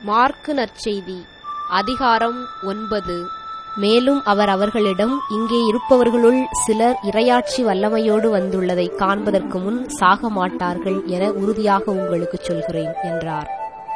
mark நற்செய்தி அதிகாரம் ஒன்பது மேலும் அவர் அவர்களிடம் இங்கே இருப்பவர்களுள் சிலர் இரையாட்சி வல்லமையோடு வந்துள்ளதை காண்பதற்கு முன் சாக மாட்டார்கள் என உறுதியாக உங்களுக்குச் சொல்கிறேன் என்றார்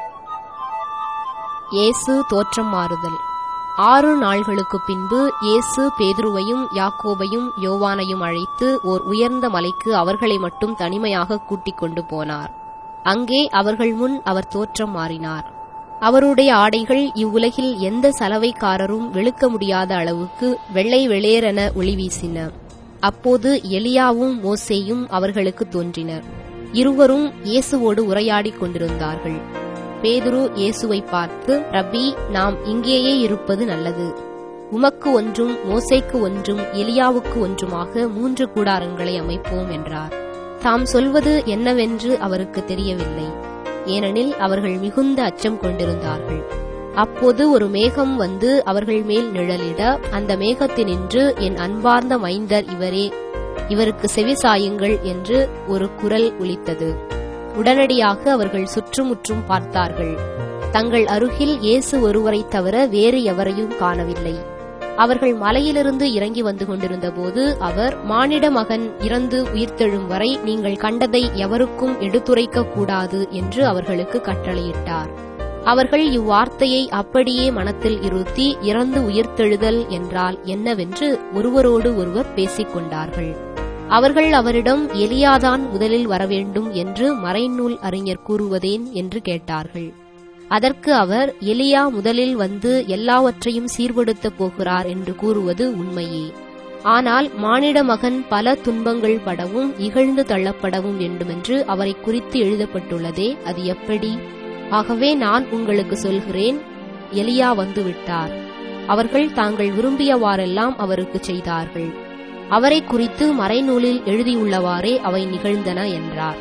இயேசு தோற்றம் மாறுதல் ஆறு நாள்களுக்கு பின்பு இயேசு பேதுருவையும் யாக்கோபையும் யோவானையும் அழைத்து ஓர் உயர்ந்த மலைக்கு அவர்களை மட்டும் தனிமையாக கூட்டிக் கொண்டு போனார் அங்கே அவர்கள் முன் அவர் தோற்றம் மாறினார் அவருடைய ஆடைகள் இவ்வுலகில் எந்த சலவைக்காரரும் வெளுக்க முடியாத அளவுக்கு வெள்ளை வெளியேறென ஒளி வீசின அப்போது எலியாவும் மோசேயும் அவர்களுக்கு தோன்றினர் இருவரும் இயேசுவோடு உரையாடிக் கொண்டிருந்தார்கள் பேதுரு இயேசுவை பார்த்து ரப்பி நாம் இங்கேயே இருப்பது நல்லது உமக்கு ஒன்றும் மோசேக்கு ஒன்றும் எலியாவுக்கு ஒன்றுமாக மூன்று கூடாரங்களை அமைப்போம் என்றார் தாம் சொல்வது என்னவென்று அவருக்கு தெரியவில்லை ஏனெனில் அவர்கள் மிகுந்த அச்சம் கொண்டிருந்தார்கள் அப்போது ஒரு மேகம் வந்து அவர்கள் மேல் நிழலிட அந்த மேகத்தினின்று என் அன்பார்ந்த மைந்தர் இவரே இவருக்கு செவிசாயுங்கள் என்று ஒரு குரல் ஒலித்தது உடனடியாக அவர்கள் சுற்றுமுற்றும் பார்த்தார்கள் தங்கள் அருகில் இயேசு ஒருவரைத் தவிர வேறு எவரையும் காணவில்லை அவர்கள் மலையிலிருந்து இறங்கி வந்து கொண்டிருந்தபோது அவர் மானிட மகன் இறந்து உயிர்த்தெழும் வரை நீங்கள் கண்டதை எவருக்கும் எடுத்துரைக்க கூடாது என்று அவர்களுக்கு கட்டளையிட்டார் அவர்கள் இவ்வார்த்தையை அப்படியே மனத்தில் இருத்தி இறந்து உயிர்த்தெழுதல் என்றால் என்னவென்று ஒருவரோடு ஒருவர் பேசிக் கொண்டார்கள் அவர்கள் அவரிடம் எலியாதான் முதலில் வரவேண்டும் என்று மறைநூல் அறிஞர் கூறுவதேன் என்று கேட்டார்கள் அதற்கு அவர் எலியா முதலில் வந்து எல்லாவற்றையும் சீர்படுத்தப் போகிறார் என்று கூறுவது உண்மையே ஆனால் மானிட மகன் பல துன்பங்கள் படவும் இகழ்ந்து தள்ளப்படவும் வேண்டுமென்று அவரை குறித்து எழுதப்பட்டுள்ளதே அது எப்படி ஆகவே நான் உங்களுக்கு சொல்கிறேன் எலியா வந்துவிட்டார் அவர்கள் தாங்கள் விரும்பியவாறெல்லாம் அவருக்கு செய்தார்கள் அவரை குறித்து மறைநூலில் எழுதியுள்ளவாறே அவை நிகழ்ந்தன என்றார்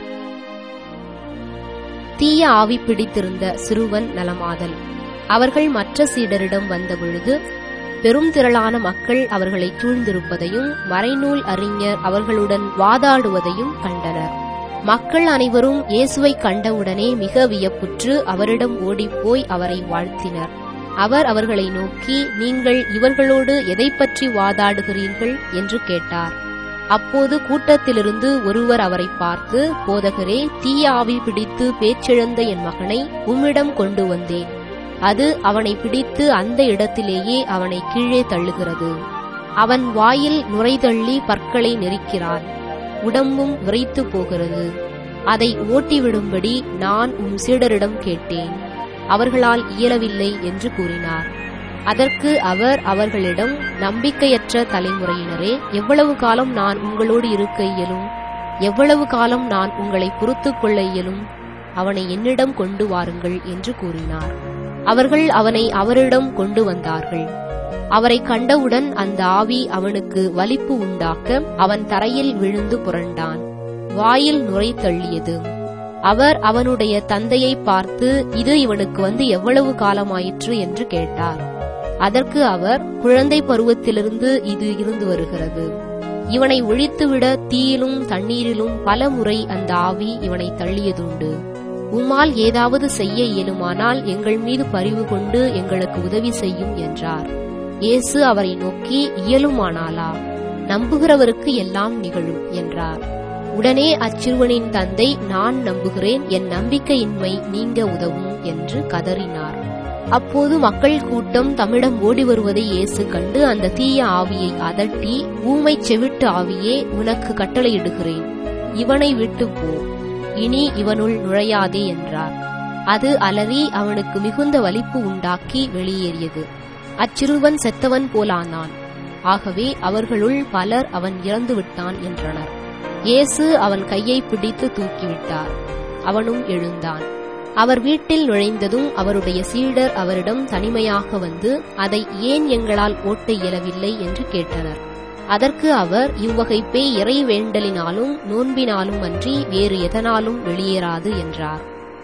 தீய ஆவி பிடித்திருந்த சிறுவன் நலமாதல் அவர்கள் மற்ற சீடரிடம் வந்தபொழுது பெரும் திரளான மக்கள் அவர்களை சூழ்ந்திருப்பதையும் மறைநூல் அறிஞர் அவர்களுடன் வாதாடுவதையும் கண்டனர் மக்கள் அனைவரும் இயேசுவை கண்டவுடனே மிக வியப்புற்று அவரிடம் ஓடிப்போய் அவரை வாழ்த்தினர் அவர் அவர்களை நோக்கி நீங்கள் இவர்களோடு எதை பற்றி வாதாடுகிறீர்கள் என்று கேட்டார் அப்போது கூட்டத்திலிருந்து ஒருவர் அவரை பார்த்து போதகரே தீய ஆவி பிடித்து பேச்சிழந்த என் மகனை உம்மிடம் கொண்டு வந்தேன் அது அவனை பிடித்து அந்த இடத்திலேயே அவனை கீழே தள்ளுகிறது அவன் வாயில் நுரைதள்ளி பற்களை நெரிக்கிறான் உடம்பும் விரைத்து போகிறது அதை ஓட்டிவிடும்படி நான் உம் சீடரிடம் கேட்டேன் அவர்களால் இயலவில்லை என்று கூறினார் அதற்கு அவர் அவர்களிடம் நம்பிக்கையற்ற தலைமுறையினரே எவ்வளவு காலம் நான் உங்களோடு இருக்க இயலும் எவ்வளவு காலம் நான் உங்களை பொறுத்துக் கொள்ள இயலும் அவனை என்னிடம் கொண்டு வாருங்கள் என்று கூறினார் அவர்கள் அவனை அவரிடம் கொண்டு வந்தார்கள் அவரை கண்டவுடன் அந்த ஆவி அவனுக்கு வலிப்பு உண்டாக்க அவன் தரையில் விழுந்து புரண்டான் வாயில் நுரை தள்ளியது அவர் அவனுடைய தந்தையை பார்த்து இது இவனுக்கு வந்து எவ்வளவு காலமாயிற்று என்று கேட்டார் அதற்கு அவர் குழந்தை பருவத்திலிருந்து இது இருந்து வருகிறது இவனை ஒழித்துவிட தீயிலும் தண்ணீரிலும் பல முறை அந்த ஆவி இவனை தள்ளியதுண்டு உம்மால் ஏதாவது செய்ய இயலுமானால் எங்கள் மீது பரிவு கொண்டு எங்களுக்கு உதவி செய்யும் என்றார் இயேசு அவரை நோக்கி இயலுமானாலா நம்புகிறவருக்கு எல்லாம் நிகழும் என்றார் உடனே அச்சிறுவனின் தந்தை நான் நம்புகிறேன் என் நம்பிக்கையின்மை நீங்க உதவும் என்று கதறினார் அப்போது மக்கள் கூட்டம் தம்மிடம் ஓடி வருவதை இயேசு கண்டு அந்த தீய ஆவியை அதட்டி ஊமை செவிட்டு ஆவியே உனக்கு கட்டளையிடுகிறேன் இவனை விட்டு போ இனி இவனுள் நுழையாதே என்றார் அது அலறி அவனுக்கு மிகுந்த வலிப்பு உண்டாக்கி வெளியேறியது அச்சிறுவன் செத்தவன் போலானான் ஆகவே அவர்களுள் பலர் அவன் இறந்து விட்டான் என்றனர் இயேசு அவன் கையை பிடித்து தூக்கிவிட்டார் அவனும் எழுந்தான் அவர் வீட்டில் நுழைந்ததும் அவருடைய சீடர் அவரிடம் தனிமையாக வந்து அதை ஏன் எங்களால் ஓட்ட இயலவில்லை என்று கேட்டனர் அதற்கு அவர் இவ்வகை பேய் இறை வேண்டலினாலும் நோன்பினாலும் அன்றி வேறு எதனாலும் வெளியேறாது என்றார்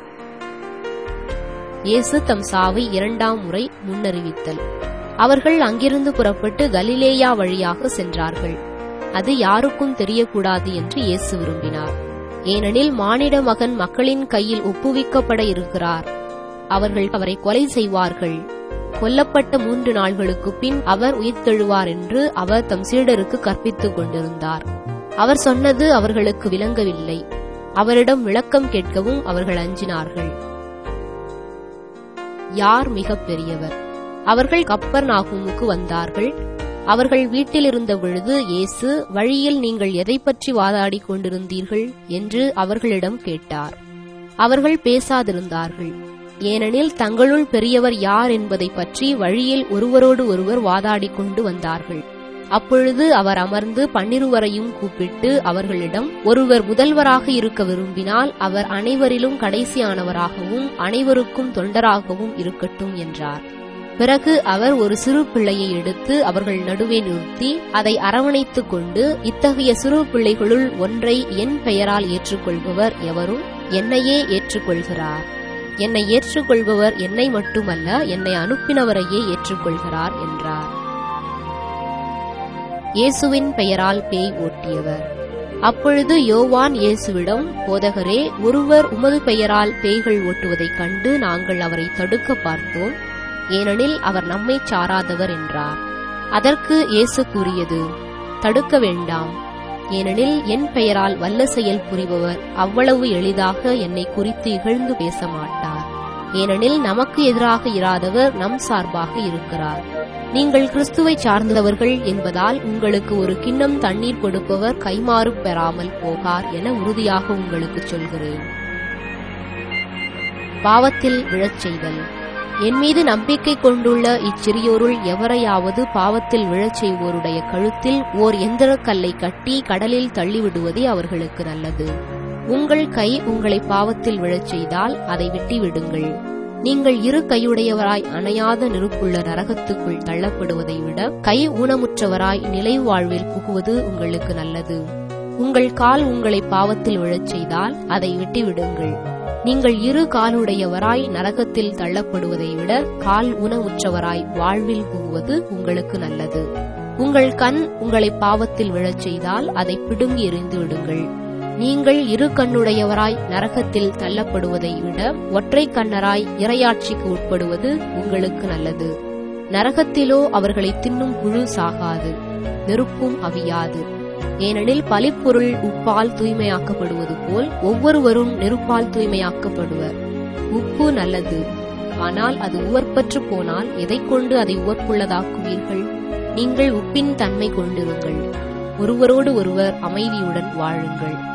இயேசு தம் சாவை இரண்டாம் முறை முன்னறிவித்தல் அவர்கள் அங்கிருந்து புறப்பட்டு கலிலேயா வழியாக சென்றார்கள் அது யாருக்கும் தெரியக்கூடாது என்று இயேசு விரும்பினார் ஏனெனில் மானிட மகன் மக்களின் கையில் ஒப்புவிக்கப்பட இருக்கிறார் அவர்கள் அவரை கொலை செய்வார்கள் கொல்லப்பட்ட மூன்று நாள்களுக்கு பின் அவர் உயிர்த்தெழுவார் என்று அவர் தம் சீடருக்கு கற்பித்துக் கொண்டிருந்தார் அவர் சொன்னது அவர்களுக்கு விளங்கவில்லை அவரிடம் விளக்கம் கேட்கவும் அவர்கள் அஞ்சினார்கள் யார் மிக பெரியவர் அவர்கள் கப்பர் நாகூமுக்கு வந்தார்கள் அவர்கள் வீட்டில் இருந்த பொழுது இயேசு வழியில் நீங்கள் எதை பற்றி வாதாடிக் கொண்டிருந்தீர்கள் என்று அவர்களிடம் கேட்டார் அவர்கள் பேசாதிருந்தார்கள் ஏனெனில் தங்களுள் பெரியவர் யார் என்பதை பற்றி வழியில் ஒருவரோடு ஒருவர் வாதாடிக் கொண்டு வந்தார்கள் அப்பொழுது அவர் அமர்ந்து பன்னிருவரையும் கூப்பிட்டு அவர்களிடம் ஒருவர் முதல்வராக இருக்க விரும்பினால் அவர் அனைவரிலும் கடைசியானவராகவும் அனைவருக்கும் தொண்டராகவும் இருக்கட்டும் என்றார் பிறகு அவர் ஒரு சிறு பிள்ளையை எடுத்து அவர்கள் நடுவே நிறுத்தி அதை அரவணைத்துக் கொண்டு இத்தகைய சிறு பிள்ளைகளுள் ஒன்றை என் பெயரால் ஏற்றுக்கொள்பவர் எவரும் என்னையே ஏற்றுக்கொள்கிறார் என்னை ஏற்றுக்கொள்பவர் என்னை மட்டுமல்ல என்னை அனுப்பினவரையே ஏற்றுக்கொள்கிறார் என்றார் இயேசுவின் பெயரால் பேய் ஓட்டியவர் அப்பொழுது யோவான் இயேசுவிடம் போதகரே ஒருவர் உமது பெயரால் பேய்கள் ஓட்டுவதைக் கண்டு நாங்கள் அவரை தடுக்க பார்த்தோம் ஏனெனில் அவர் நம்மை சாராதவர் என்றார் அதற்கு இயேசு கூறியது தடுக்க வேண்டாம் ஏனெனில் என் பெயரால் வல்ல செயல் புரிபவர் அவ்வளவு எளிதாக என்னை குறித்து இகழ்ந்து பேச மாட்டார் ஏனெனில் நமக்கு எதிராக இராதவர் நம் சார்பாக இருக்கிறார் நீங்கள் கிறிஸ்துவை சார்ந்தவர்கள் என்பதால் உங்களுக்கு ஒரு கிண்ணம் தண்ணீர் கொடுப்பவர் கைமாறு பெறாமல் போகார் என உறுதியாக உங்களுக்கு சொல்கிறேன் பாவத்தில் விழச் செய்தல் என் மீது நம்பிக்கை கொண்டுள்ள இச்சிறியோருள் எவரையாவது பாவத்தில் விழச் செய்வோருடைய கழுத்தில் ஓர் எந்திரக்கல்லை கட்டி கடலில் தள்ளிவிடுவதே அவர்களுக்கு நல்லது உங்கள் கை உங்களை பாவத்தில் விழச் செய்தால் அதை விட்டுவிடுங்கள் நீங்கள் இரு கையுடையவராய் அணையாத நெருப்புள்ள நரகத்துக்குள் தள்ளப்படுவதை விட கை ஊனமுற்றவராய் நிலை வாழ்வில் புகுவது உங்களுக்கு நல்லது உங்கள் கால் உங்களை பாவத்தில் விழச் செய்தால் அதை விட்டுவிடுங்கள் நீங்கள் இரு காலுடையவராய் நரகத்தில் தள்ளப்படுவதை விட கால் ஊனமுற்றவராய் வாழ்வில் புகுவது உங்களுக்கு நல்லது உங்கள் கண் உங்களை பாவத்தில் விழச் செய்தால் அதை பிடுங்கி எறிந்து விடுங்கள் நீங்கள் இரு கண்ணுடையவராய் நரகத்தில் தள்ளப்படுவதை விட ஒற்றை கண்ணராய் இரையாட்சிக்கு உட்படுவது உங்களுக்கு நல்லது நரகத்திலோ அவர்களை தின்னும் புழு சாகாது நெருப்பும் அவியாது ஏனெனில் பலிப்பொருள் உப்பால் தூய்மையாக்கப்படுவது போல் ஒவ்வொருவரும் நெருப்பால் தூய்மையாக்கப்படுவர் உப்பு நல்லது ஆனால் அது உவர்ப்பற்று போனால் எதைக் கொண்டு அதை உவர்ப்புள்ளதாக்குவீர்கள் நீங்கள் உப்பின் தன்மை கொண்டிருங்கள் ஒருவரோடு ஒருவர் அமைதியுடன் வாழுங்கள்